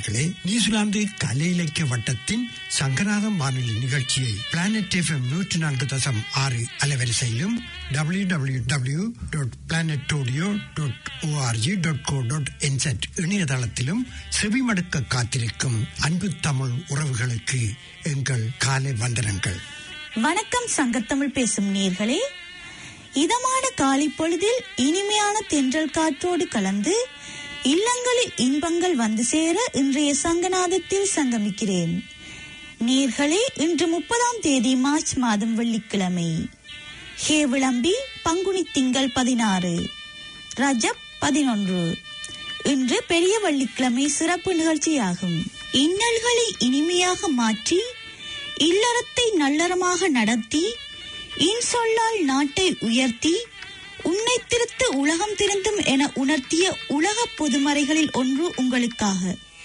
நேயர்களே நியூசிலாந்து கலை இலக்கிய வட்டத்தின் சங்கநாதம் வானொலி நிகழ்ச்சியை பிளானட் எஃப்எம் நூற்றி நான்கு தசம் ஆறு அலைவரிசையிலும் W W W dot planet audio dot ORG dot co dot என்செட் இணையதளத்திலும் செவிமடுக்க காத்திருக்கும் அன்பு தமிழ் உறவுகளுக்கு எங்கள் காலை வந்தனங்கள் வணக்கம் சங்கத்தமிழ் பேசும் நேர்களே இதமான காலை பொழுதில் இனிமையான தென்றல் காற்றோடு கலந்து இல்லங்களில் இன்பங்கள் வந்து சேர இன்றைய சங்கநாதத்தில் சங்கமிக்கிறேன் நேர்களே இன்று முப்பதாம் தேதி மார்ச் மாதம் வெள்ளிக்கிழமை ஹே விளம்பி பங்குனி திங்கள் பதினாறு ரஜப் பதினொன்று இன்று பெரிய வெள்ளிக்கிழமை சிறப்பு நிகழ்ச்சியாகும் இன்னல்களை இனிமையாக மாற்றி இல்லறத்தை நல்லறமாக நடத்தி இன்சொல்லால் நாட்டை உயர்த்தி உன்னை திருத்து உலகம் திருந்தும் என உணர்த்திய உலக பொதுமறைகளில் ஒன்று உங்களுக்காக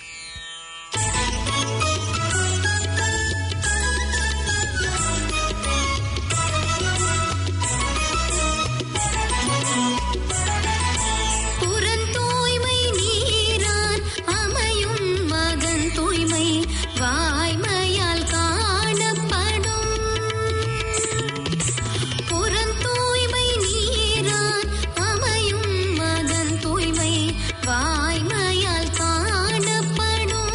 புறந்தூய்மை நீரான் அமையும் மகன் தூய்மை வாய்மையால் காணப்படும் புறந்தூய்மை நீரான் அமையும் மகன் தூய்மை வாய்மையால் காணப்படும்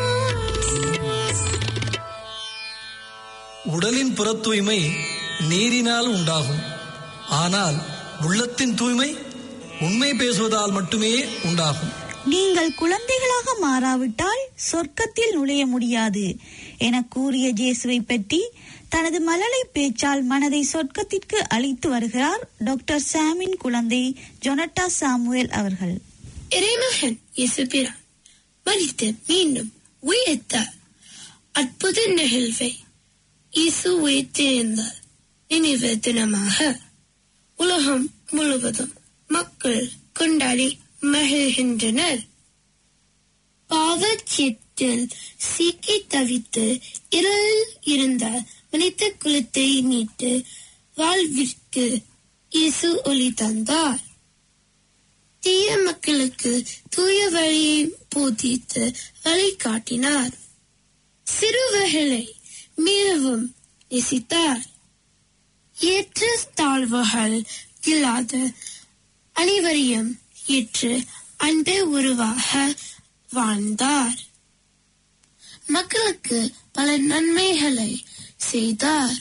உடலின் புறத் தூய்மை நீரினால் உண்டாகும் ஆனால் உள்ளத்தின் தூய்மை உண்மை பேசுவதால் மட்டுமே உண்டாகும் நீங்கள் குழந்தைகளாக மாறாவிட்டால் சொர்க்கத்தில் நுழைய முடியாது என கூறிய ஜேசுவை பற்றி தனது மழலை பேச்சால் மனதை சொர்க்கத்திற்கு அழைத்து வருகிறார் டாக்டர் சாமின் குழந்தை ஜொனட்டா சாமுவேல் அவர்கள் இறைமகன் இயேசுபிரான் மரித்து மீண்டும் உயிர்த்தார் அற்புத நிகழ்வை இயேசு உயிர்த்தெழுந்தார் நினைவு தினமாக உலகம் முழுவதும் மக்கள் கொண்டாடி மகிழ்கின்றனர் பாவச்சித்தில் சிக்கி தவித்து இருள் இருந்த மனித குலத்தை மீட்டு வாழ்விற்கு இயேசு ஒளி தந்தார் தீய மக்களுக்கு தூய வழியை போதித்து வழிகாட்டினார் சிறுவர்களை மிகவும் நேசித்தார் ஏற்ற தாழ்வுகள் இல்லாத அனைவரையும் ஏற்று அன்பை உருவாக வாழ்ந்தார் மக்களுக்கு பல நன்மைகளை செய்தார்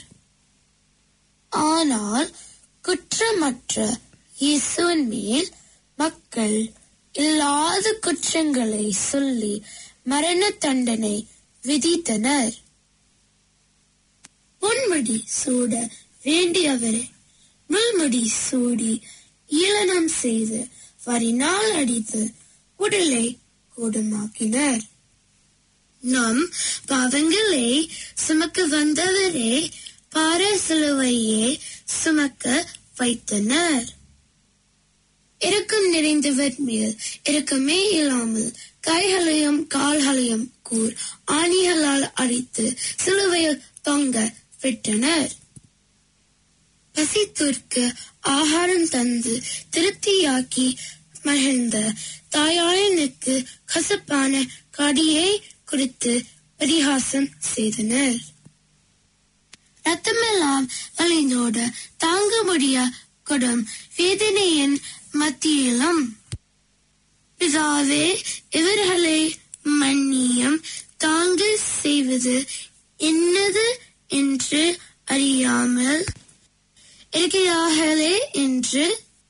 ஆனால் குற்றமற்ற இயேசுவின் மேல் மக்கள் இல்லாத குற்றங்களை சொல்லி மரண தண்டனை விதித்தனர் பொன்முடி சூட வேண்டியவரை முள்முடி சூடி ஈழனம் செய்து வரினால் அடித்து உடலை கூடமாக்கினர் நம் பாவங்களை சுமக்க வந்தவரே பார சிலுவையே சுமக்க வைத்தனர் இரக்கம் நிறைந்தவர் மேல் இரக்கமே இல்லாமல் கைகளையும் கால்களையும் கூர் ஆணிகளால் அடித்து சிலுவையில் தொங்க விட்டனர் பசித்தோர்க்கு ஆகாரம் தந்து திருப்தியாக்கி மகிழ்ந்த தாயாளனுக்கு கசப்பான கடியை கொடுத்து பரிகாசம் செய்தனர் ரத்தமெல்லாம் வலிந்தோட தாங்க முடியா கொடும் வேதனையின் மத்தியிலும் பிதாவே இவர்களை மன்னியம் தாங்க செய்வது என்னது என்று அறியாமல் இருக்கிறார்களே என்று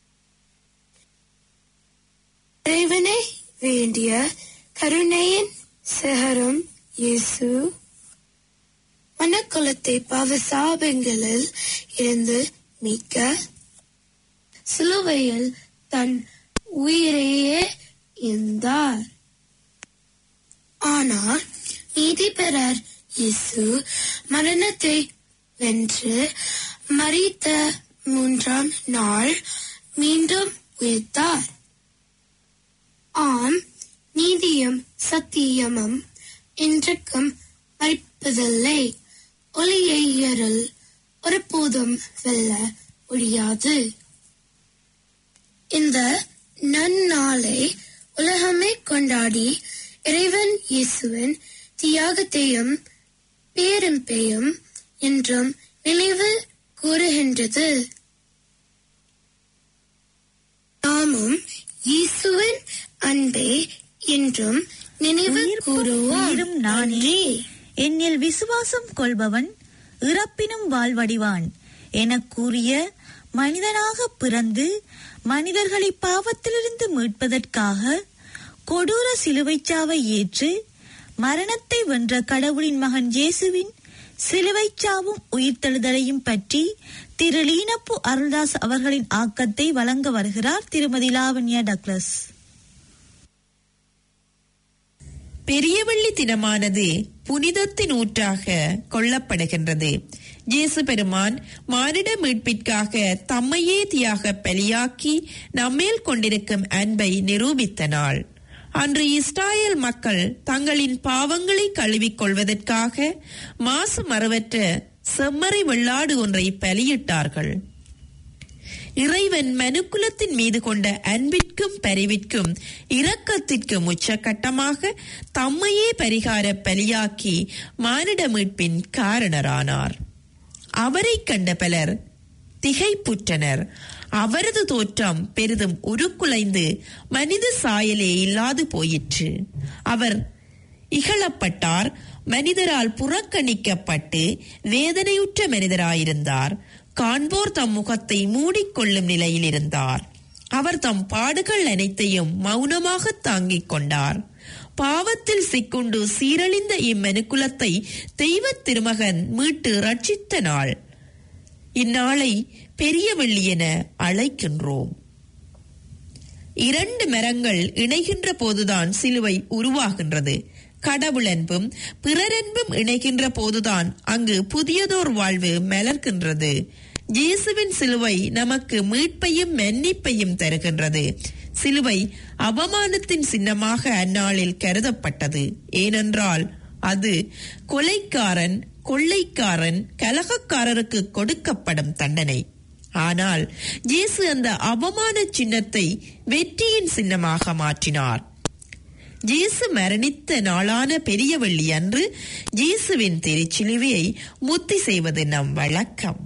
இறைவனை வேண்டிய கருணையின் சிகரம் இயேசு மனக்குலத்தை பாவசாபங்களில் இருந்து மீட்க சிலுவையில் தன் உயிரையே இருந்தார் ஆனால் நீதிபரர் இயேசு மரணத்தை வென்று மறித்த மூன்றாம் நாள் மீண்டும் உயிர்த்தார் ஆம் நீதியும் சத்தியமும் இன்றைக்கும் மறிப்பதில்லை ஒளியை இருள் ஒருபோதும் வெல்ல முடியாது இந்த நன்னாளை உலகமே கொண்டாடி இறைவன் இயேசுவின் தியாகத்தையும் பேரம்பையும் என்றும் நினைவு கூறுகின்றது நாமும் இயேசுவின் அன்பை என்றும் நினைவு உயிர்ப்பும் கூறுவோம் உயிரும் நானே என்னில் விசுவாசம் கொள்பவன் இறப்பினும் வாழ்வடிவான் எனக் கூறிய மனிதனாக பிறந்து மனிதர்களை பாவத்திலிருந்து மீட்பதற்காக கொடூர சிலுவைச் சாவை ஏற்று மரணத்தை வென்ற கடவுளின் மகன் இயேசுவின் சிலுவைச் சாவும் உயிர்த்தெழுதலையும் பற்றி திரு லீனப்பு அருள்தாஸ் அவர்களின் ஆக்கத்தை வழங்க வருகிறார் திருமதி லாவண்யா டக்ளஸ் பெரியவள்ளி தினமானது புனிதத்தின் ஊற்றாக கொள்ளப்படுகின்றது இயேசு பெருமான் மானிட மீட்பிற்காக தம்மையே தியாக பலியாக்கி நம்மேல் கொண்டிருக்கும் அன்பை நிரூபித்த நாள் அன்று இஸ்ராயேல் மக்கள் தங்களின் பாவங்களை கழுவிக் கொள்வதற்காக மாசு மறவற்ற செம்மறை வெள்ளாடு ஒன்றை பலியிட்டார்கள் இறைவன் மனுக்குலத்தின் மீது கொண்ட அன்பிற்கும் பரிவிற்கும் இரக்கத்திற்கும் உச்சகட்டமாக தம்மையே பரிகார பலியாக்கி மானிட மீட்பின் காரணரானார் அவரை கண்ட பலர் திகைப்புற்றனர் அவரது தோற்றம் பெரிதும் உருக்குலைந்து மனித சாயலே இல்லாது போயிற்று அவர் இகழப்பட்டார் மனிதரால் புறக்கணிக்கப்பட்டு வேதனையுற்ற மனிதராயிருந்தார் காண்போர் தம் முகத்தை மூடிக்கொள்ளும் நிலையில் இருந்தார் அவர் தம் பாடுகள் அனைத்தையும் மௌனமாக தாங்கிக் கொண்டார் பாவத்தில் சிக்குண்டு சீரழிந்த இம்மனுக்குலத்தை தெய்வத் திருமகன் மீட்டு ரட்சித்த நாள் இந்நாளை பெரிய வெள்ளி என அழைக்கின்றோம் இரண்டு மரங்கள் இணைகின்ற போதுதான் சிலுவை உருவாகின்றது கடவுளன்பும் பிறரன்பும் இணைகின்ற போதுதான் அங்கு புதியதோர் வாழ்வு மலர்கின்றது இயேசுவின் சிலுவை நமக்கு மீட்பையும் மன்னிப்பையும் தருகின்றது சிலுவை அவமானத்தின் சின்னமாக அந்நாளில் கருதப்பட்டது ஏனென்றால் அது கொலைக்காரன் கொள்ளைக்காரன் கலகக்காரருக்கு கொடுக்கப்படும் தண்டனை ஆனால் இயேசு அந்த அவமான சின்னத்தை வெற்றியின் சின்னமாக மாற்றினார் இயேசு மரணித்த நாளான பெரிய வெள்ளி அன்று இயேசுவின் திருச்சிலுவையை முத்தி செய்வது நம் வழக்கம்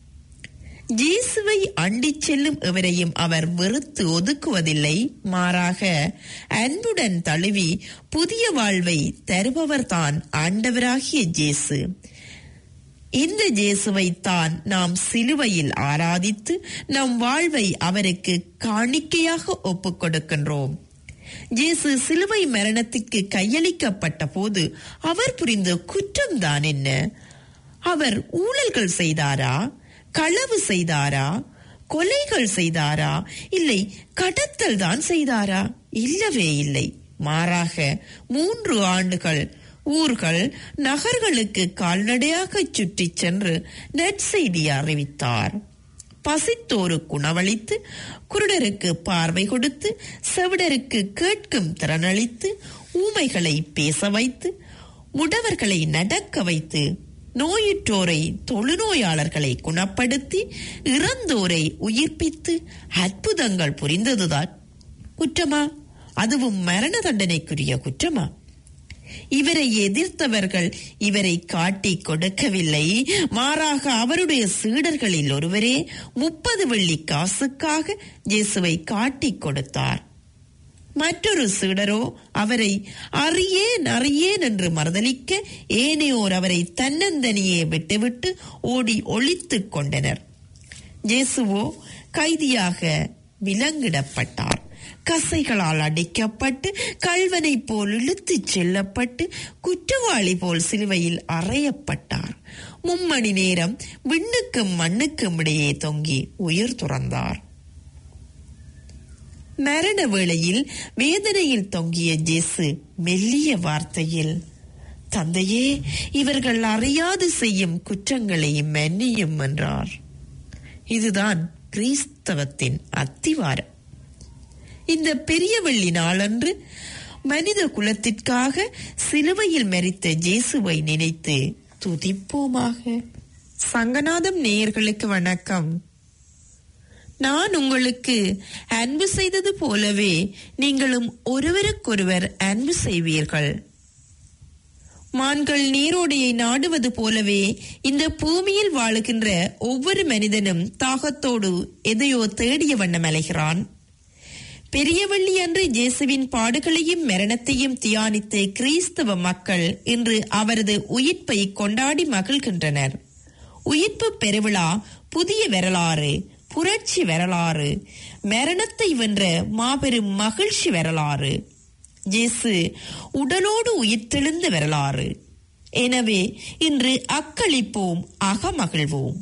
இயேசுவை அண்டிச் செல்லும் எவரையும் அவர் வெறுத்து ஒதுக்குவதில்லை மாறாக அன்புடன் தழுவி புதிய வாழ்வை தருபவர்தான் ஆண்டவராகிய இயேசு இந்த இயேசுவை தான் நாம் சிலுவையில் ஆராதித்து நம் வாழ்வை அவருக்கு காணிக்கையாக ஒப்புக் கொடுக்கின்றோம் இயேசு சிலுவை மரணத்திற்கு கையளிக்கப்பட்ட போது அவர் புரிந்த குற்றம்தான் என்ன அவர் ஊழல்கள் செய்தாரா களவு செய்தாரா கொலைகள் செய்தாரா இல்லை கடத்தல் தான் செய்தாரா இல்லவே இல்லை மாறாக மூன்று ஆண்டுகள் ஊர்கள் நகர்களுக்கு கால்நடையாக சுற்றிச் சென்று நற்செய்தி அறிவித்தார் பசித்தோருக்கு உணவளித்து குருடருக்கு பார்வை கொடுத்து செவிடருக்கு கேட்கும் திறனளித்து ஊமைகளை பேச வைத்து முடவர்களை நடக்க வைத்து நோயுற்றோரை தொழுநோயாளர்களை குணப்படுத்தி இறந்தோரை உயிர்ப்பித்து அற்புதங்கள் புரிந்ததுதான் குற்றமா அதுவும் மரண தண்டனைக்குரிய குற்றமா இவரை எதிர்த்தவர்கள் இவரை காட்டி கொடுக்கவில்லை மாறாக அவருடைய சீடர்களில் ஒருவரே முப்பது வெள்ளி காசுக்காக இயேசுவை காட்டி கொடுத்தார் மற்றொரு சீடரோ அவரை அறியேன் அறியேன் என்று மறுதலிக்க ஏனையோர் அவரை தன்னந்தனியே விட்டுவிட்டு ஓடி ஒளித்துக் கொண்டனர் இயேசுவோ கைதியாக விலங்கிடப்பட்டார் கசைகளால் அடிக்கப்பட்டு கல்வனைப் போல் இழுத்துச் செல்லப்பட்டு குற்றவாளி போல் சிலுவையில் அறையப்பட்டார் மும்மணி நேரம் விண்ணுக்கும் மண்ணுக்கும் இடையே தொங்கி உயிர் துறந்தார் மரண வேளையில் வேதனையில் தொங்கிய ஜேசு மெல்லிய வார்த்தையில் தந்தையே இவர்கள் அறியாது செய்யும் குற்றங்களை மன்னியும் என்றார் இதுதான் கிறிஸ்தவத்தின் அத்திவாரம் இந்த பெரிய வெள்ளி நாளன்று மனித குலத்திற்காக சிலுவையில் மரித்த ஜேசுவை நினைத்து துதிப்போமாக சங்கநாதம் நேயர்களுக்கு வணக்கம் நான் உங்களுக்கு அன்பு செய்தது போலவே நீங்களும் ஒருவருக்கொருவர் அன்பு செய்வீர்கள் மான்கள் நீரோடையை நாடுவது போலவே இந்த பூமியில் வாழுகின்ற ஒவ்வொரு மனிதனும் தாகத்தோடு எதையோ தேடிய வண்ணம் அலைகிறான் பெரியவள்ளி அன்று இயேசுவின் பாடுகளையும் மரணத்தையும் தியானித்து கிறிஸ்தவ மக்கள் இன்று அவரது உயிர்ப்பை கொண்டாடி மகிழ்கின்றனர் உயிர்ப்பு பெருவிழா புதிய வரலாறு புரட்சி வரலாறு மரணத்தை வென்ற மாபெரும் மகிழ்ச்சி வரலாறு இயேசு உடலோடு உயிர்த்தெழுந்த வரலாறு எனவே இன்று அக்களிப்போம் அகமகிழ்வோம்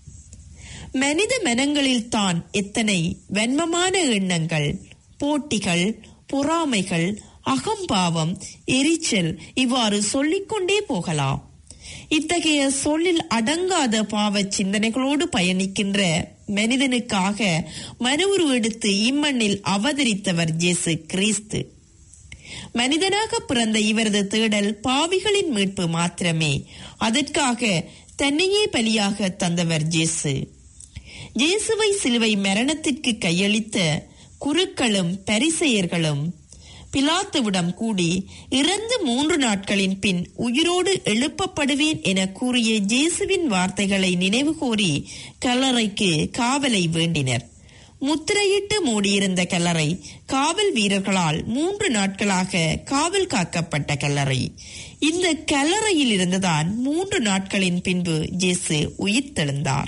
மனித மனங்களில் தான் எத்தனை வன்மமான எண்ணங்கள் போட்டிகள் பொறாமைகள் அகம்பாவம் எரிச்சல் இவ்வாறு சொல்லிக்கொண்டே போகலாம் இத்தகைய சொல்லில் அடங்காத பாவச் சிந்தனைகளோடு பயணிக்கின்ற மனிதனுக்காக மனுவுரு எடுத்து இம்மண்ணில் அவதரித்தவர் இயேசு கிறிஸ்து மனிதனாக பிறந்த இவரது தேடல் பாவிகளின் மீட்பு மாத்திரமே அதற்காக தன்னையே பலியாக தந்தவர் ஜேசு இயேசுவை சிலுவை மரணத்திற்கு கையளித்த குருக்களும் பரிசெயர்களும் பிலாத்துவிடம் கூடி இறந்து மூன்று நாட்களின் பின் உயிரோடு எழுப்பப்படுவேன் என கூறிய ஜேசுவின் வார்த்தைகளை நினைவுகூறி கல்லறைக்கு காவலை வேண்டினர் முத்திரையிட்டு மூடியிருந்த கல்லறை காவல் வீரர்களால் மூன்று நாட்களாக காவல் காக்கப்பட்ட கல்லறை இந்த கல்லறையில் இருந்துதான் மூன்று நாட்களின் பின்பு ஜேசு உயிர்த்தெழுந்தார்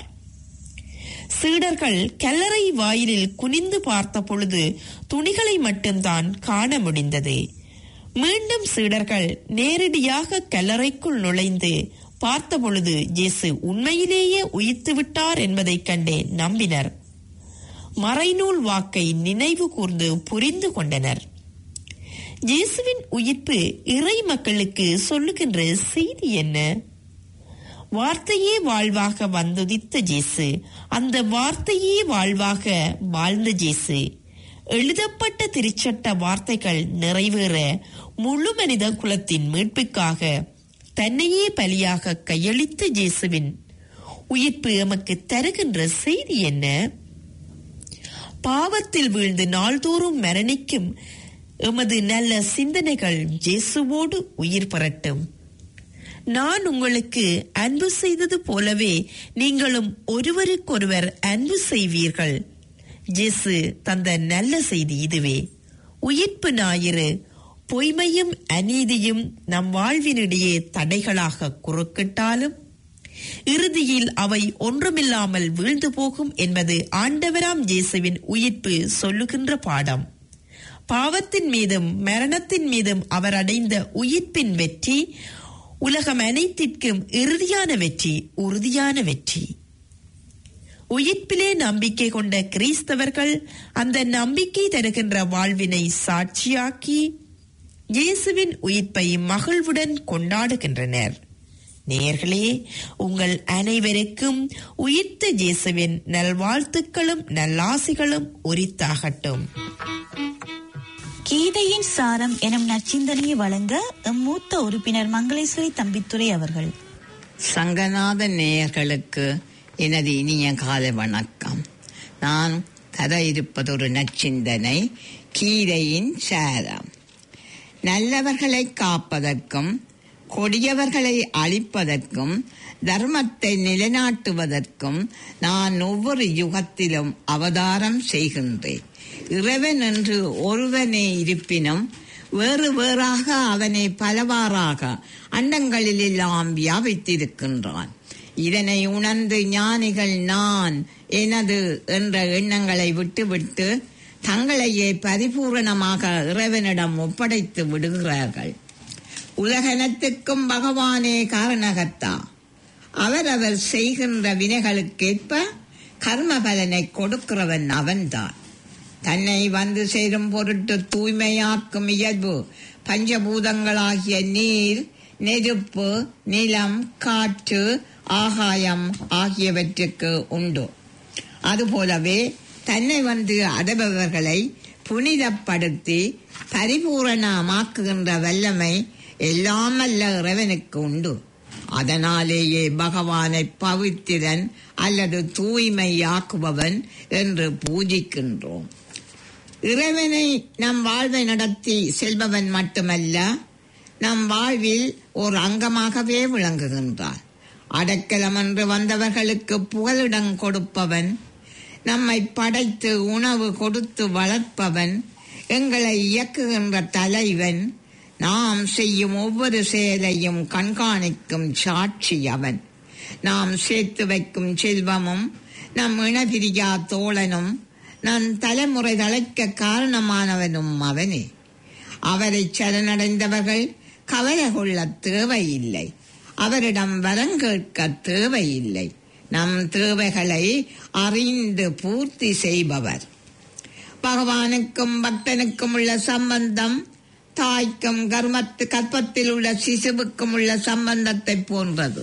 சீடர்கள் கல்லறை வாயிலில் குனிந்து பார்த்த பொழுது துணிகளை மட்டும்தான் காண முடிந்தது மீண்டும் சீடர்கள் நேரடியாக கல்லறைக்குள் நுழைந்து பார்த்த பொழுது ஜேசு உண்மையிலேயே உயிர்த்து விட்டார் என்பதைக் கண்டே நம்பினர் மறைநூல் வாக்கை நினைவு கூர்ந்து புரிந்து கொண்டனர் இயேசுவின் உயிர்ப்பு இறை மக்களுக்கு சொல்லுகின்ற செய்தி என்ன வார்த்தையே வாழ்வாக வந்துதித்த ஜேசு அந்த வார்த்தையே வாழ்வாக வாழ்ந்த ஜேசு எழுதப்பட்ட திருச்சட்ட வார்த்தைகள் நிறைவேற முழு மனித குலத்தின் மீட்புக்காக தன்னையே பலியாக கையளித்த ஜேசுவின் உயிர்ப்பு எமக்கு தருகின்ற செய்தி என்ன பாவத்தில் வீழ்ந்து நாள்தோறும் மரணிக்கும் எமது நல்ல சிந்தனைகள் ஜேசுவோடு உயிர் பெறட்டும் நான் உங்களுக்கு அன்பு செய்தது போலவே நீங்களும் ஒருவருக்கொருவர் அன்பு செய்வீர்கள் ஜேசு தந்த நல்ல செய்தி இதுவே உயிர்ப்பு ஞாயிறு பொய்மையும் அநீதியும் நம் வாழ்வினிடையே தடைகளாக குறுக்கிட்டாலும் இறுதியில் அவை ஒன்றுமில்லாமல் வீழ்ந்து போகும் என்பது ஆண்டவராம் இயேசுவின் உயிர்ப்பு சொல்லுகின்ற பாடம் பாவத்தின் மீதும் மரணத்தின் மீதும் அவர் அடைந்த உயிர்ப்பின் வெற்றி உலகம் அனைத்திற்கும் இறுதியான வெற்றி உறுதியான வெற்றி உயிர்ப்பிலே நம்பிக்கை கொண்ட கிறிஸ்தவர்கள் அந்த நம்பிக்கை தருகின்ற வாழ்வினை சாட்சியாக்கி இயேசுவின் உயிர்ப்பை மகிழ்வுடன் கொண்டாடுகின்றனர் நேர்களே உங்கள் அனைவருக்கும் உயிர்த்த இயேசுவின் நல்வாழ்த்துக்களும் நல்லாசிகளும் உரித்தாகட்டும் கீதையின் சாரம் எனும் நச்சிந்தனையை வழங்க எம் மூத்த உறுப்பினர் மங்களேஸ்வரி தம்பித்துரை அவர்கள் சங்கநாத நேயர்களுக்கு எனது இனிய காலை வணக்கம் நான் தர இருப்பதொரு நச்சிந்தனை கீதையின் சாரம் நல்லவர்களை காப்பதற்கும் கொடியவர்களை அழிப்பதற்கும் தர்மத்தை நிலைநாட்டுவதற்கும் நான் ஒவ்வொரு யுகத்திலும் அவதாரம் செய்கின்றேன் இறைவன் என்று ஒருவனே இருப்பினும் வேறு வேறாக அவனை பலவாறாக அண்டங்களிலெல்லாம் வியாபித்திருக்கின்றான் இதனை உணர்ந்து ஞானிகள் நான் எனது என்ற எண்ணங்களை விட்டுவிட்டு தங்களையே பரிபூரணமாக இறைவனிடம் ஒப்படைத்து விடுகிறார்கள் உலகனத்துக்கும் பகவானே காரணகத்தா அவரவர் செய்கின்ற வினைகளுக்கேற்ப கர்ம பலனை கொடுக்கிறவன் அவன்தான் தன்னை வந்து சேரும் பொருட்டு தூய்மையாக்கும் இயல்பு பஞ்சபூதங்களாகிய நீர் நெருப்பு நிலம் காற்று ஆகாயம் ஆகியவற்றுக்கு உண்டு அதுபோலவே தன்னை வந்து அடைபவர்களை புனிதப்படுத்தி பரிபூரணமாக்குகின்ற வல்லமை எல்லாமல்ல இறைவனுக்கு உண்டு அதனாலேயே பகவானை பவித்திரன் அல்லது தூய்மையாக்குபவன் என்று பூஜிக்கின்றோம் இறைவனை நம் வாழ்வை நடத்தி செல்பவன் மட்டுமல்ல நம் வாழ்வில் ஒரு அங்கமாகவே விளங்குகின்றான் அடக்கலம் என்று வந்தவர்களுக்கு புகலிடம் கொடுப்பவன் நம்மை படைத்து உணவு கொடுத்து வளர்ப்பவன் எங்களை இயக்குகின்ற தலைவன் நாம் செய்யும் ஒவ்வொரு செயலையும் கண்காணிக்கும் சாட்சி அவன் நாம் சேர்த்து வைக்கும் செல்வமும் நம் இனபிரியா தோழனும் நம் தலைமுறை தழைக்க காரணமானவனும் அவனே அவரை சரணடைந்தவர்கள் கவலை கொள்ள தேவையில்லை அவரிடம் வரம் கேட்க தேவையில்லை நம் தேவைகளை அறிந்து பூர்த்தி செய்பவர் பகவானுக்கும் பக்தனுக்கும் உள்ள சம்பந்தம் தாய்க்கும் கர்மத்து கற்பத்தில் உள்ள சிசுவுக்கும் உள்ள சம்பந்தத்தை போன்றது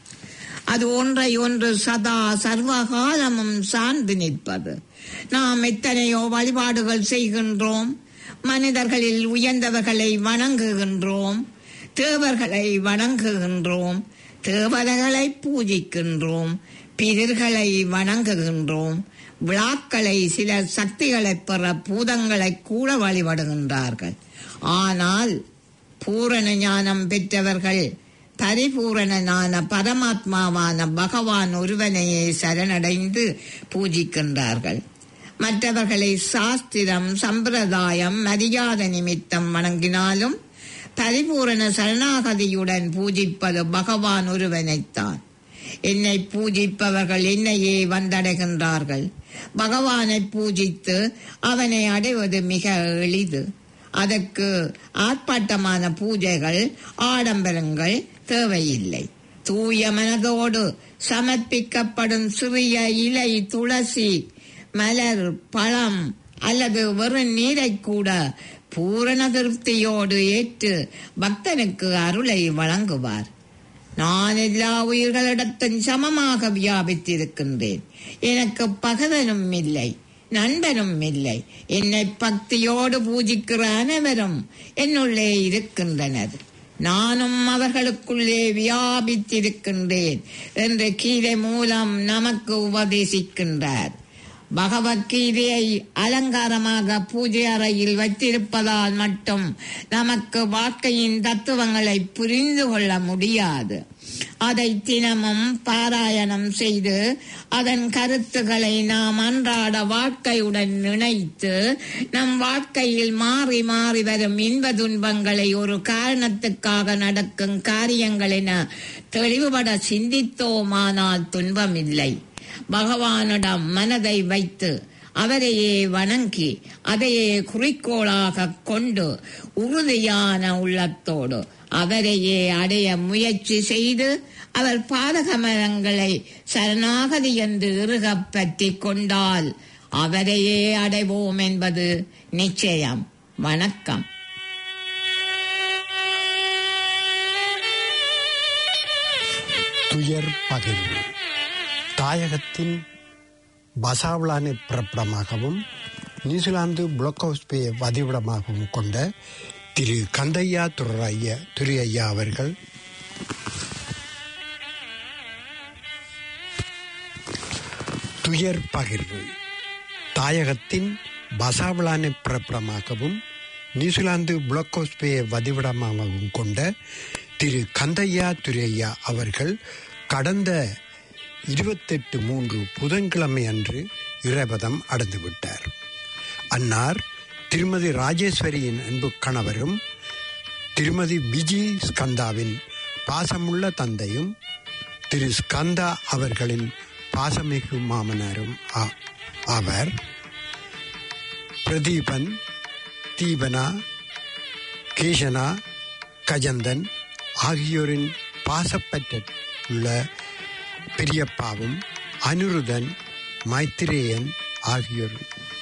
அது ஒன்றை ஒன்று சதா சர்வகாலமும் சார்ந்து நிற்பது நாம் எத்தனையோ வழிபாடுகள் செய்கின்றோம் மனிதர்களில் உயர்ந்தவர்களை வணங்குகின்றோம் தேவர்களை வணங்குகின்றோம் தேவதைகளை பூஜிக்கின்றோம் பிறர்களை வணங்குகின்றோம் விழாக்களை சில சக்திகளை பெற பூதங்களை கூட வழிபடுகின்றார்கள் ஆனால் பூரண ஞானம் பெற்றவர்கள் பரிபூரணனான பரமாத்மாவான பகவான் ஒருவனையே சரணடைந்து பூஜிக்கின்றார்கள் மற்றவர்களை சாஸ்திரம் சம்பிரதாயம் மரியாதை நிமித்தம் வணங்கினாலும் பரிபூரண சரணாகதியுடன் பூஜிப்பது பகவான் ஒருவனைத்தான் என்னை பூஜிப்பவர்கள் என்னையே வந்தடைகின்றார்கள் பகவானை பூஜித்து அவனை அடைவது மிக எளிது அதற்கு ஆர்ப்பாட்டமான பூஜைகள் ஆடம்பரங்கள் தேவையில்லை தூய மனதோடு சமர்ப்பிக்கப்படும் சிறிய இலை துளசி மலர் பழம் அல்லது வெறும் நீரை கூட பூரண திருப்தியோடு ஏற்று பக்தனுக்கு அருளை வழங்குவார் நான் எல்லா உயிர்களிடத்தும் சமமாக வியாபித்திருக்கின்றேன் எனக்கு பகவனும் இல்லை நண்பனும் இல்லை என்னை பக்தியோடு பூஜிக்கிற அனைவரும் என்னுள்ளே இருக்கின்றனர் நானும் அவர்களுக்குள்ளே வியாபித்திருக்கின்றேன் என்று கீதை மூலம் நமக்கு உபதேசிக்கின்றார் பகவத்கீதையை அலங்காரமாக பூஜை அறையில் வைத்திருப்பதால் மட்டும் நமக்கு வாழ்க்கையின் தத்துவங்களை புரிந்து கொள்ள முடியாது அதை தினமும் பாராயணம் செய்து அதன் கருத்துக்களை நாம் அன்றாட வாழ்க்கையுடன் இணைத்து நம் வாழ்க்கையில் மாறி மாறி வரும் இன்ப துன்பங்களை ஒரு காரணத்துக்காக நடக்கும் காரியங்கள் என தெளிவுபட சிந்தித்தோமானால் துன்பமில்லை பகவானிடம் மனதை வைத்து அவரையே வணங்கி அதையே குறிக்கோளாக கொண்டு உறுதியான உள்ளத்தோடு அவரையே அடைய முயற்சி செய்து அவர் பாதகமரங்களை சரணாகதி என்று இறுகப் பற்றி கொண்டால் அவரையே அடைவோம் என்பது நிச்சயம் வணக்கம் துயர் பகிர்வு தாயகத்தின் பசாவ்லானை பிறப்பிடமாகவும் நியூசிலாந்து புளோக்கோஸ்பே வதிவிடமாகவும் கொண்ட திரு கந்தையா துரையா துரையா அவர்கள் துயர் பகிர்வு தாயகத்தின் பசாவிளானை பிறப்பிடமாகவும் நியூசிலாந்து புளோக்கோஸ்பே வதிவிடமாகவும் கொண்ட திரு கந்தையா துரையா அவர்கள் கடந்த இருபத்தெட்டு மூன்று புதன்கிழமை அன்று இறைபதம் அடைந்துவிட்டார் அன்னார் திருமதி ராஜேஸ்வரியின் அன்பு கணவரும் திருமதி பிஜி ஸ்கந்தாவின் பாசமுள்ள தந்தையும் திரு ஸ்கந்தா அவர்களின் பாசமிகு மாமனாரும் ஆ- ஆவர் பிரதீபன் தீபனா கேஷனா கஜந்தன் ஆகியோரின் பாசப்பற்ற உள்ள பெரியப்பாவும் அனிருதன் மைத்திரேயன் ஆகியோர்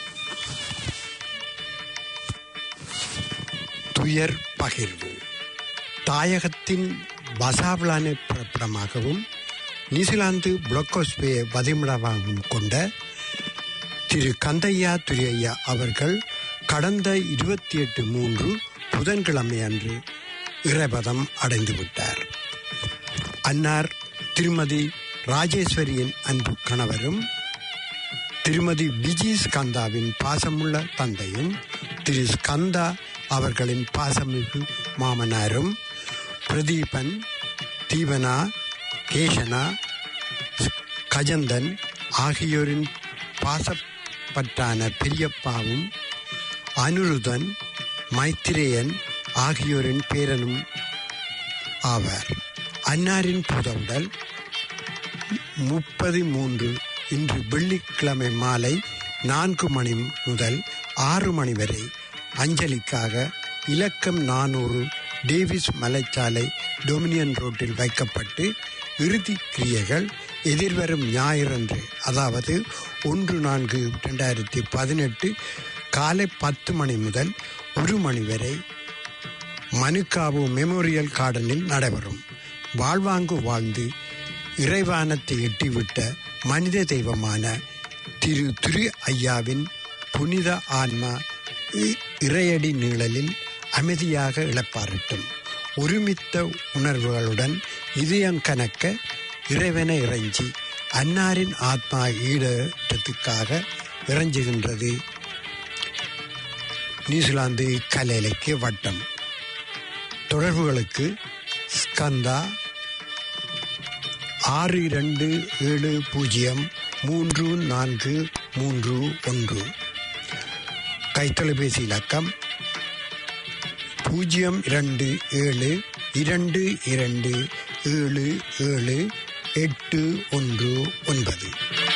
துயர் பகிர்வு தாயகத்தின் பசாவிலான பிறப்பிடமாகவும் நியூசிலாந்து புளோக்கோஸ்பே வதிமிடமாகவும் கொண்ட திரு கந்தையா துரையா அவர்கள் கடந்த இருபத்தி எட்டு மூன்று புதன்கிழமை அன்று இறைபதம் அடைந்து விட்டார் அன்னார் திருமதி ராஜேஸ்வரியின் அன்பு கணவரும் திருமதி விஜி ஸ்கந்தாவின் பாசமுள்ள தந்தையும் திரு ஸ்கந்தா அவர்களின் பாசமிகு மாமனாரும் பிரதீபன் தீவனா கேஷனா கஜந்தன் ஆகியோரின் பாசப்பற்றான பெரியப்பாவும் அனுருதன் மைத்திரேயன் ஆகியோரின் பேரனும் ஆவார் அன்னாரின் புதவுடல் முப்பது மூன்று இன்று வெள்ளிக்கிழமை மாலை நான்கு மணி முதல் ஆறு மணி வரை அஞ்சலிக்காக இலக்கம் நானூறு டேவிஸ் மலைச்சாலை டொமினியன் ரோட்டில் வைக்கப்பட்டு இறுதி கிரியைகள் எதிர்வரும் ஞாயிறன்று அதாவது ஒன்று நான்கு ரெண்டாயிரத்தி பதினெட்டு காலை பத்து மணி முதல் ஒரு மணி வரை மனுக்காவு மெமோரியல் கார்டனில் நடைபெறும் வாழ்வாங்கு வாழ்ந்து இறைவானத்தை எட்டிவிட்ட மனித தெய்வமான திரு திரு ஐயாவின் புனித ஆன்மா இ- இறையடி நீழலில் அமைதியாக இழப்பாரட்டும் ஒருமித்த உணர்வுகளுடன் இதயம் கனக்க இறைவனை இறைஞ்சி அன்னாரின் ஆத்மா ஈடேற்றத்துக்காக இறைஞ்சுகின்றது நியூசிலாந்து கலை இலக்கிய வட்டம் தொடர்புகளுக்கு ஸ்கந்தா ஆறு இரண்டு ஏழு பூஜ்ஜியம் மூன்று நான்கு மூன்று ஒன்று கைத்தொலைபேசி இலக்கம் பூஜ்ஜியம் இரண்டு ஏழு இரண்டு இரண்டு ஏழு ஏழு எட்டு ஒன்று ஒன்பது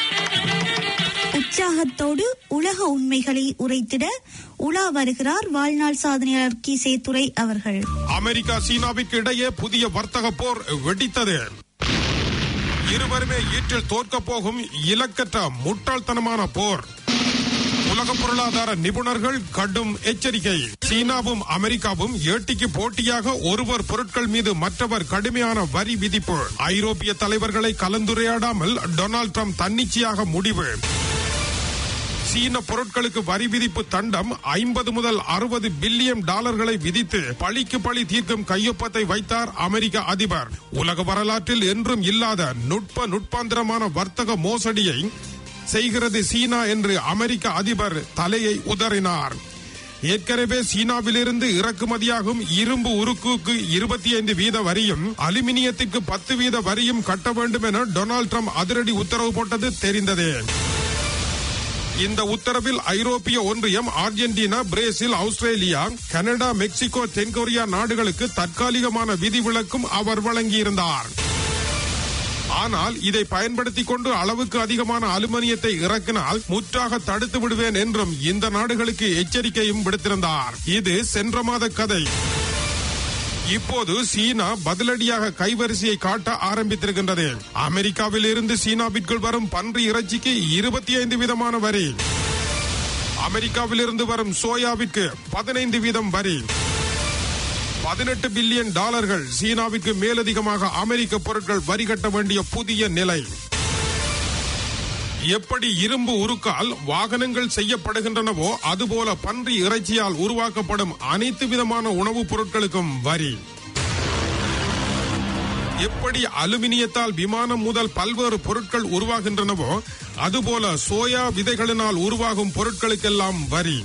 உற்சாகத்தோடு உலக உண்மைகளை உரைத்திட உலா வருகிறார் வாழ்நாள் சாதனையாளர் கீசேத்துறை அவர்கள் அமெரிக்கா சீனாவிற்கு இடையே புதிய வர்த்தக போர் வெடித்தது இருவருமே ஈற்றில் தோற்கப் போகும் இலக்கற்ற முட்டாள்தனமான போர் உலக பொருளாதார நிபுணர்கள் கடும் எச்சரிக்கை சீனாவும் அமெரிக்காவும் ஏட்டிக்கு போட்டியாக ஒருவர் பொருட்கள் மீது மற்றவர் கடுமையான வரி விதிப்பு ஐரோப்பிய தலைவர்களை கலந்துரையாடாமல் டொனால்ட் ட்ரம்ப் தன்னிச்சையாக முடிவு சீன பொருட்களுக்கு வரி விதிப்பு தண்டம் ஐம்பது முதல் அறுபது பில்லியன் டாலர்களை விதித்து பழிக்கு பழி தீர்க்கும் கையொப்பத்தை வைத்தார் அமெரிக்க அதிபர் உலக வரலாற்றில் என்றும் இல்லாத நுட்ப நுட்பாந்திரமான வர்த்தக மோசடியை செய்கிறது சீனா என்று அமெரிக்க அதிபர் தலையை உதறினார் ஏற்கனவே சீனாவிலிருந்து இறக்குமதியாகும் இரும்பு உருக்குக்கு இருபத்தி ஐந்து வீத வரியும் அலுமினியத்திற்கு பத்து வீத வரியும் கட்ட வேண்டும் என டொனால்ட் ட்ரம்ப் அதிரடி உத்தரவு போட்டது தெரிந்ததே இந்த உத்தரவில் ஐரோப்பிய ஒன்றியம் Argentina Brazil Australia Canada Mexico தென்கொரியா நாடுகளுக்கு தற்காலிகமான விதிவிலக்கும் அவர் வழங்கியிருந்தார் ஆனால் இதை பயன்படுத்திக் கொண்டு அளவுக்கு அதிகமான அலுமினியத்தை இறக்கினால் முற்றாக தடுத்து விடுவேன் என்றும் இந்த நாடுகளுக்கு எச்சரிக்கையும் விடுத்திருந்தார் இது சென்ற மாத கதை இப்போது சீனா பதிலடியாக கைவரிசையை காட்ட ஆரம்பித்திருக்கின்றது அமெரிக்காவில் இருந்து சீனாவிற்குள் வரும் பன்றி இறைச்சிக்கு இருபத்தி ஐந்து விதமான வரி அமெரிக்காவில் இருந்து வரும் சோயாவிற்கு பதினைந்து வீதம் வரி பதினெட்டு பில்லியன் டாலர்கள் சீனாவிற்கு மேலதிகமாக அமெரிக்க பொருட்கள் வரி கட்ட வேண்டிய புதிய நிலை எப்படி இரும்பு உருக்கால் வாகனங்கள் செய்யப்படுகின்றனவோ அதுபோல பன்றி இறைச்சியால் உருவாக்கப்படும் அனைத்து விதமான உணவுப் பொருட்களுக்கும் வரி எப்படி அலுமினியத்தால் விமானம் முதல் பல்வேறு பொருட்கள் உருவாகின்றனவோ அதுபோல சோயா விதைகளினால் உருவாகும் பொருட்களுக்கெல்லாம் வரி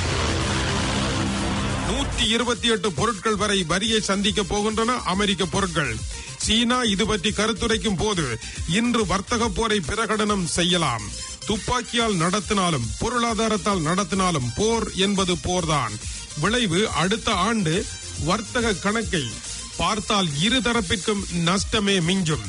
நூற்றி இருபத்தி எட்டு பொருட்கள் வரை வரியை சந்திக்க போகின்றன அமெரிக்க பொருட்கள் சீனா இது பற்றி கருத்துரைக்கும் போது இன்று வர்த்தக போரை பிரகடனம் செய்யலாம் துப்பாக்கியால் நடத்தினாலும் பொருளாதாரத்தால் நடத்தினாலும் போர் என்பது போர்தான் விளைவு அடுத்த ஆண்டு வர்த்தக கணக்கை பார்த்தால் இரு தரப்பிற்கும் நஷ்டமே மிஞ்சும்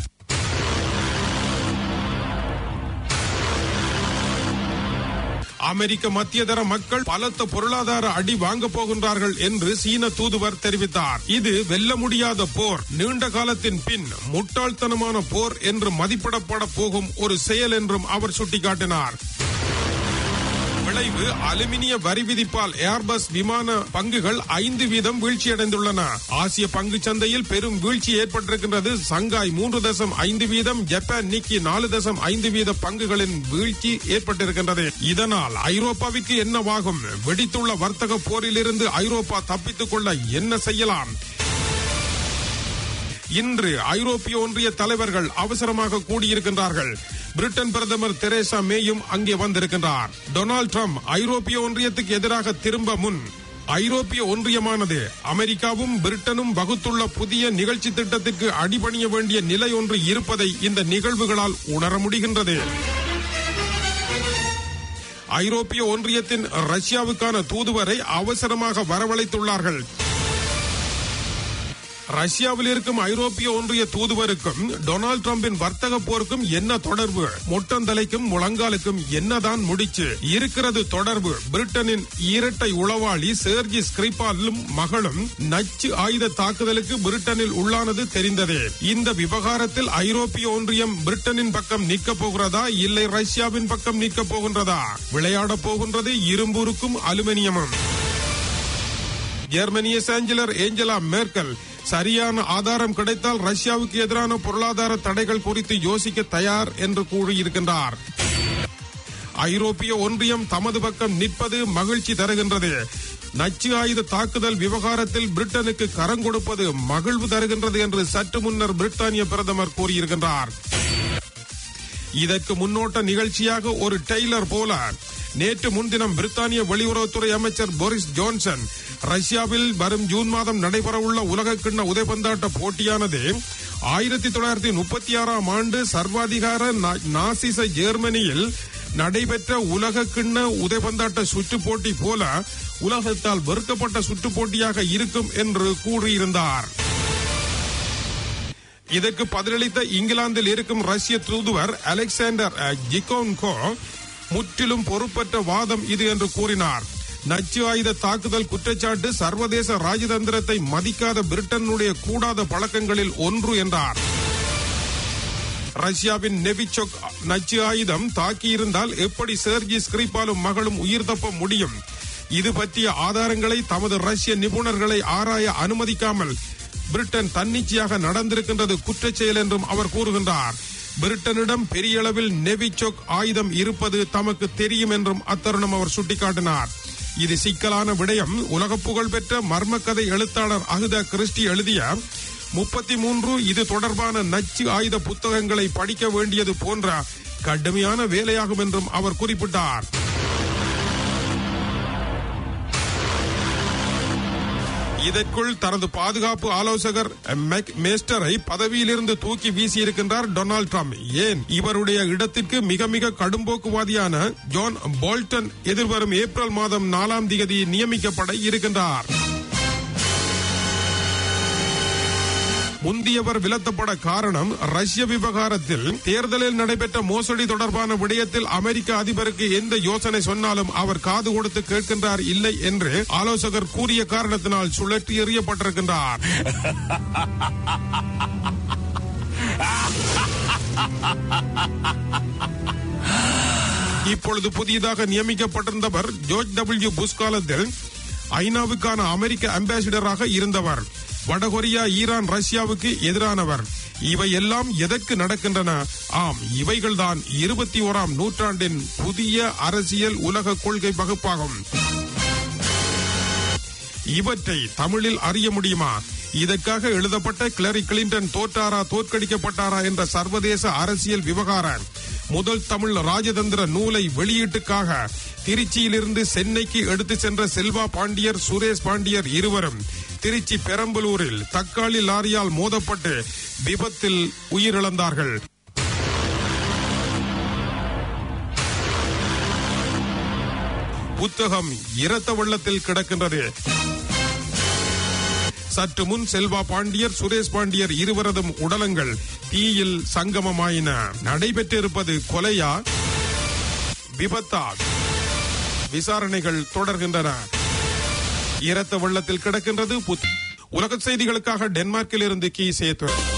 அமெரிக்க மத்தியதர மக்கள் பலத்த பொருளாதார அடி வாங்க போகின்றார்கள் என்று சீன தூதுவர் தெரிவித்தார் இது வெல்ல முடியாத போர் நீண்ட காலத்தின் பின் முட்டாள்தனமான போர் என்று மதிப்பிடப்பட போகும் ஒரு செயல் என்றும் அவர் சுட்டிக்காட்டினார் விளைவு அலுமினிய வரி விதிப்பால் ஏர்பஸ் விமான பங்குகள் ஐந்து வீதம் வீழ்ச்சியடைந்துள்ளன ஆசிய பங்கு சந்தையில் பெரும் வீழ்ச்சி ஏற்பட்டிருக்கின்றது சங்காய் மூன்று தசம் ஐந்து வீதம் ஜப்பான் நிக்கி நாலு தசம் ஐந்து வீத பங்குகளின் வீழ்ச்சி ஏற்பட்டிருக்கின்றது இதனால் ஐரோப்பாவிற்கு என்னவாகும் வெடித்துள்ள வர்த்தக போரிலிருந்து ஐரோப்பா தப்பித்துக் கொள்ள என்ன செய்யலாம் இன்று ஐரோப்பிய ஒன்றிய தலைவர்கள் அவசரமாக கூடியிருக்கின்றார்கள் பிரிட்டன் பிரதமர் தெரேசா மேயும் அங்கே வந்திருக்கின்றார் டொனால்ட் ட்ரம்ப் ஐரோப்பிய ஒன்றியத்துக்கு எதிராக திரும்ப முன் ஐரோப்பிய ஒன்றியமானது அமெரிக்காவும் பிரிட்டனும் வகுத்துள்ள புதிய நிகழ்ச்சி திட்டத்திற்கு அடிபணிய வேண்டிய நிலை ஒன்று இருப்பதை இந்த நிகழ்வுகளால் உணர முடிகின்றது ஐரோப்பிய ஒன்றியத்தின் ரஷ்யாவுக்கான தூதுவரை அவசரமாக வரவழைத்துள்ளார்கள் ரஷ்யாவில் இருக்கும் ஐரோப்பிய ஒன்றிய தூதுவருக்கும் டொனால்ட் டிரம்பின் வர்த்தக போருக்கும் என்ன தொடர்பு மொட்டந்தலைக்கும் முழங்காலுக்கும் என்னதான் முடிச்சு இருக்கிறது தொடர்பு பிரிட்டனின் இரட்டை உளவாளி சேர்ஜி ஸ்கிரிபாலும் மகளும் நச்சு ஆயுத தாக்குதலுக்கு பிரிட்டனில் உள்ளானது தெரிந்ததே இந்த விவகாரத்தில் ஐரோப்பிய ஒன்றியம் பிரிட்டனின் பக்கம் நிற்க போகிறதா இல்லை ரஷ்யாவின் பக்கம் நிற்க போகின்றதா விளையாட போகின்றது இரும்புருக்கும் அலுமினியமும் ஜெர்மனிய சாஞ்சலர் ஏஞ்சலா மேர்க்கல் சரியான ஆதாரம் கிடைத்தால் ரஷ்யாவுக்கு எதிரான பொருளாதார தடைகள் குறித்து யோசிக்க தயார் என்று கூறியிருக்கின்றார் ஐரோப்பிய ஒன்றியம் தமது பக்கம் நிற்பது மகிழ்ச்சி தருகின்றது நச்சு ஆயுத தாக்குதல் விவகாரத்தில் பிரிட்டனுக்கு கரம் கொடுப்பது மகிழ்வு தருகின்றது என்று சற்று முன்னர் பிரிட்டானிய பிரதமர் கூறியிருக்கின்றார் இதற்கு முன்னோட்ட நிகழ்ச்சியாக ஒரு டெய்லர் போல நேற்று முன்தினம் பிரித்தானிய வெளியுறவுத்துறை அமைச்சர் போரிஸ் ஜான்சன் ரஷ்யாவில் வரும் ஜூன் மாதம் நடைபெறவுள்ள உலக கிண்ண உதைபந்தாட்ட போட்டியானது ஆயிரத்தி தொள்ளாயிரத்தி முப்பத்தி ஆறாம் ஆண்டு சர்வாதிகார நா- நாசிச ஜெர்மனியில் நடைபெற்ற உலக கிண்ண உதைபந்தாட்ட சுற்று போட்டி போல உலகத்தால் வெறுக்கப்பட்ட சுற்று போட்டியாக இருக்கும் என்று கூறியிருந்தார் இதற்கு பதிலளித்த இங்கிலாந்தில் இருக்கும் ரஷ்ய தூதுவர் அலெக்சாண்டர் அஹ், ஜிகோன்கோ முற்றிலும் பொறுப்பற்ற வாதம் இது என்று கூறினார் நச்சு ஆயுத தாக்குதல் குற்றச்சாட்டு சர்வதேச ராஜதந்திரத்தை மதிக்காத பிரிட்டனுடைய கூடாத பழக்கங்களில் ஒன்று என்றார் ரஷ்யாவின் நெவிச்சொக் நச்சு ஆயுதம் தாக்கியிருந்தால் எப்படி சேர்ஜி ஸ்கிரிப்பாலும் மகளும் உயிர் தப்ப முடியும் இது பற்றிய ஆதாரங்களை தமது ரஷ்ய நிபுணர்களை ஆராய அனுமதிக்காமல் பிரிட்டன் தன்னிச்சையாக நடந்திருக்கின்றது குற்றச்செயல் என்றும் அவர் கூறுகின்றார் பிரிட்டனிடம் பெரிய அளவில் நெவிச்சொக் ஆயுதம் இருப்பது தமக்கு தெரியும் என்றும் அத்தருணம் அவர் சுட்டிக்காட்டினார் இது சிக்கலான விடயம் உலக புகழ் பெற்ற மர்மக்கதை எழுத்தாளர் அகுதா கிறிஸ்டி எழுதிய முப்பத்தி மூன்று இது தொடர்பான நச்சு ஆயுத புத்தகங்களை படிக்க வேண்டியது போன்ற கடுமையான வேலையாகும் என்றும் அவர் குறிப்பிட்டார் இதற்குள் தனது பாதுகாப்பு ஆலோசகர் மெக் மேஸ்டரை பதவியிலிருந்து தூக்கி வீசியிருக்கின்றார் டொனால்ட் ட்ரம்ப் ஏன் இவருடைய இடத்திற்கு மிக மிக கடும்போக்குவாதியான ஜான் போல்டன் எதிர்வரும் ஏப்ரல் மாதம் நாலாம் திகதி நியமிக்கப்பட இருக்கின்றார் முந்தியவர் விலத்தப்பட காரணம் ரஷ்ய விவகாரத்தில் தேர்தலில் நடைபெற்ற மோசடி தொடர்பான விடயத்தில் அமெரிக்க அதிபருக்கு எந்த யோசனை சொன்னாலும் அவர் காது கொடுத்து கேட்கின்றார் இல்லை என்று ஆலோசகர் கூறிய காரணத்தினால் சுழற்றி எறியப்பட்டிருக்கின்றார் இப்பொழுது புதியதாக நியமிக்கப்பட்டிருந்தவர் ஜோர்ஜ் டபிள்யூ புஷ் காலத்தில் ஐநாவுக்கான அமெரிக்க அம்பாசிடராக இருந்தவர் வடகொரியா ஈரான் ரஷ்யாவுக்கு எதிரானவர் இவை எல்லாம் எதற்கு நடக்கின்றன ஆம் இவைகள்தான் இருபத்தி ஓராம் நூற்றாண்டின் புதிய அரசியல் உலக கொள்கை வகுப்பாகும் இவற்றை தமிழில் அறிய முடியுமா இதற்காக எழுதப்பட்ட கிளரி கிளின்டன் தோற்றாரா தோற்கடிக்கப்பட்டாரா என்ற சர்வதேச அரசியல் விவகாரம் முதல் தமிழ் ராஜதந்திர நூலை வெளியீட்டுக்காக திருச்சியிலிருந்து சென்னைக்கு எடுத்து சென்ற செல்வா பாண்டியர் சுரேஷ் பாண்டியர் இருவரும் திருச்சி பெரம்பலூரில் தக்காளி லாரியால் மோதப்பட்டு விபத்தில் உயிரிழந்தார்கள் புத்தகம் இரத்த வெள்ளத்தில் கிடக்கின்றது சற்று முன் செல்வா பாண்டியர் சுரேஷ் பாண்டியர் இருவரதும் உடலங்கள் தீயில் சங்கமமாயின நடைபெற்றிருப்பது கொலையா விபத்தா விசாரணைகள் தொடர்கின்றன இரத்த வெள்ளத்தில் கிடக்கின்றது புத்- உலக செய்திகளுக்காக டென்மார்க்கில் இருந்து கி சேத்து